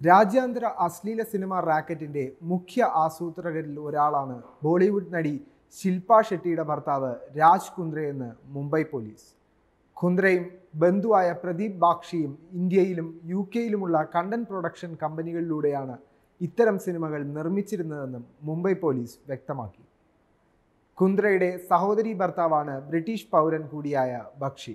രാജ്യാന്തര അശ്ലീല സിനിമ റാക്കറ്റിന്റെ മുഖ്യ ആസൂത്രകരിൽ ഒരാളാണ് ബോളിവുഡ് നടി ശില്പ ഷെട്ടിയുടെ ഭർത്താവ് രാജ് കുന്ദ്രയെന്ന് മുംബൈ പോലീസ് കുന്ദ്രയും ബന്ധുവായ പ്രദീപ് ബാക്ഷിയും ഇന്ത്യയിലും യു കെയിലുമുള്ള കണ്ടന്റ് പ്രൊഡക്ഷൻ കമ്പനികളിലൂടെയാണ് ഇത്തരം സിനിമകൾ നിർമ്മിച്ചിരുന്നതെന്നും മുംബൈ പോലീസ് വ്യക്തമാക്കി കുന്ദ്രയുടെ സഹോദരി ഭർത്താവാണ് ബ്രിട്ടീഷ് പൗരൻ കൂടിയായ ബക്ഷി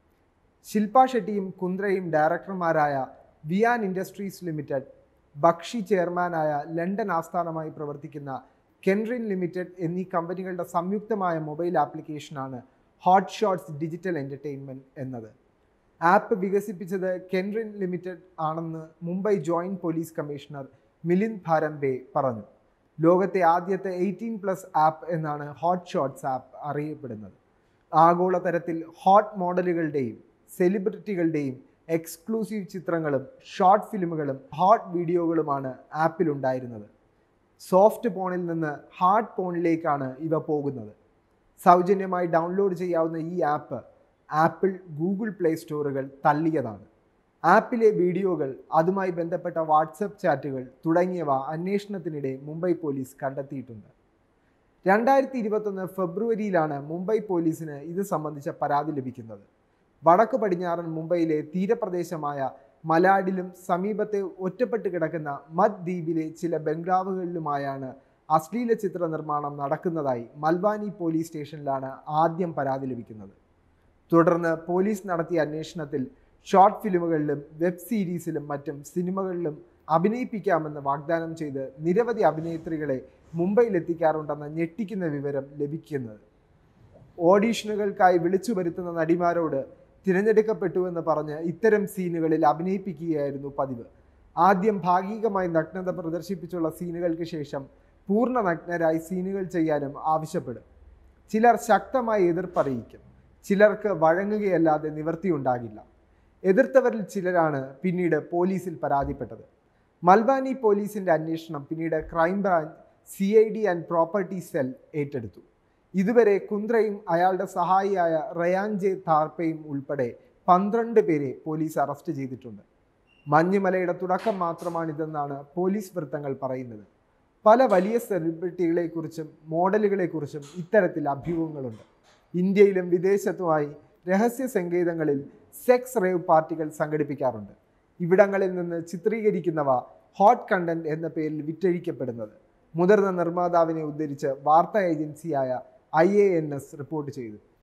ശില്പ ഷെട്ടിയും കുന്ദ്രയും ഡയറക്ടർമാരായ വിയാൻ ഇൻഡസ്ട്രീസ് ലിമിറ്റഡ് ബക്ഷി ചെയർമാനായ ലണ്ടൻ ആസ്ഥാനമായി പ്രവർത്തിക്കുന്ന കെൻറിൻ ലിമിറ്റഡ് എന്നീ കമ്പനികളുടെ സംയുക്തമായ മൊബൈൽ ആപ്ലിക്കേഷനാണ് ഹോട്ട് ഷോട്ട്സ് ഡിജിറ്റൽ എൻ്റർടൈൻമെൻറ്റ് എന്നത് ആപ്പ് വികസിപ്പിച്ചത് കെൻറിൻ ലിമിറ്റഡ് ആണെന്ന് Mumbai joint police commissioner Milind Bharambe പറഞ്ഞു ലോകത്തെ ആദ്യത്തെ എയ്റ്റീൻ പ്ലസ് ആപ്പ് എന്നാണ് ഹോട്ട് ഷോട്ട്സ് ആപ്പ് അറിയപ്പെടുന്നത് ആഗോളതരത്തിൽ ഹോട്ട് മോഡലുകളുടെയും സെലിബ്രിറ്റികളുടെയും എക്സ്ക്ലൂസീവ് ചിത്രങ്ങളും ഷോർട്ട് ഫിലിമുകളും ഹോട്ട് വീഡിയോകളുമാണ് ആപ്പിലുണ്ടായിരുന്നത് സോഫ്റ്റ് ഫോണിൽ നിന്ന് ഹാർഡ് ഫോണിലേക്കാണ് ഇവ പോകുന്നത് സൗജന്യമായി ഡൗൺലോഡ് ചെയ്യാവുന്ന ഈ ആപ്പ് ആപ്പിൾ ഗൂഗിൾ പ്ലേ സ്റ്റോറുകൾ തള്ളിയതാണ് ആപ്പിലെ വീഡിയോകൾ അതുമായി ബന്ധപ്പെട്ട വാട്സപ്പ് ചാറ്റുകൾ തുടങ്ങിയവ അന്വേഷണത്തിനിടെ മുംബൈ പോലീസ് കണ്ടെത്തിയിട്ടുണ്ട് രണ്ടായിരത്തി ഇരുപത്തൊന്ന് ഫെബ്രുവരിയിലാണ് മുംബൈ പോലീസിന് ഇത് സംബന്ധിച്ച പരാതി ലഭിക്കുന്നത് വടക്ക് പടിഞ്ഞാറൻ മുംബൈയിലെ തീരപ്രദേശമായ മലാഡിലും സമീപത്തെ ഒറ്റപ്പെട്ട് കിടക്കുന്ന മദ് ദ്വീപിലെ ചില ബംഗ്ലാവുകളിലുമായാണ് അശ്ലീല ചിത്ര നിർമ്മാണം നടക്കുന്നതായി മൽവാനി പോലീസ് സ്റ്റേഷനിലാണ് ആദ്യം പരാതി ലഭിക്കുന്നത് തുടർന്ന് പോലീസ് നടത്തിയ അന്വേഷണത്തിൽ ഷോർട്ട് ഫിലിമുകളിലും വെബ് സീരീസിലും മറ്റും സിനിമകളിലും അഭിനയിപ്പിക്കാമെന്ന് വാഗ്ദാനം ചെയ്ത് നിരവധി അഭിനേത്രികളെ മുംബൈയിലെത്തിക്കാറുണ്ടെന്ന ഞെട്ടിക്കുന്ന വിവരം ലഭിക്കുന്നത് ഓഡീഷനുകൾക്കായി വിളിച്ചു വരുത്തുന്ന നടിമാരോട് തിരഞ്ഞെടുക്കപ്പെട്ടുവെന്ന് പറഞ്ഞ് ഇത്തരം സീനുകളിൽ അഭിനയിപ്പിക്കുകയായിരുന്നു പതിവ് ആദ്യം ഭാഗികമായി നഗ്നത പ്രദർശിപ്പിച്ചുള്ള സീനുകൾക്ക് ശേഷം പൂർണ്ണ നഗ്നരായി സീനുകൾ ചെയ്യാനും ആവശ്യപ്പെടും ചിലർ ശക്തമായി എതിർപ്പറിയിക്കും ചിലർക്ക് വഴങ്ങുകയല്ലാതെ നിവൃത്തിയുണ്ടാകില്ല എതിർത്തവരിൽ ചിലരാണ് പിന്നീട് പോലീസിൽ പരാതിപ്പെട്ടത് മൽവാനി പോലീസിന്റെ അന്വേഷണം പിന്നീട് crime branch C I D and property cell ഏറ്റെടുത്തു ഇതുവരെ കുന്ദ്രയും അയാളുടെ സഹായിയായ റയാൻ ജെ താർപ്പയും ഉൾപ്പെടെ പന്ത്രണ്ട് പേരെ പോലീസ് അറസ്റ്റ് ചെയ്തിട്ടുണ്ട് മഞ്ഞുമലയുടെ തുടക്കം മാത്രമാണിതെന്നാണ് പോലീസ് വൃത്തങ്ങൾ പറയുന്നത് പല വലിയ സെലിബ്രിറ്റികളെക്കുറിച്ചും മോഡലുകളെക്കുറിച്ചും ഇത്തരത്തിൽ അഭ്യൂഹങ്ങളുണ്ട് ഇന്ത്യയിലും വിദേശത്തുമായി രഹസ്യ സങ്കേതങ്ങളിൽ സെക്സ് റേവ് പാർട്ടികൾ സംഘടിപ്പിക്കാറുണ്ട് ഇവിടങ്ങളിൽ നിന്ന് ചിത്രീകരിക്കുന്നവ ഹോട്ട് കണ്ടന്റ് എന്ന പേരിൽ വിറ്റഴിക്കപ്പെടുന്നത് മുതിർന്ന നിർമ്മാതാവിനെ ഉദ്ധരിച്ച് വാർത്താ ഏജൻസിയായ ഐ റിപ്പോർട്ട് ചെയ്തു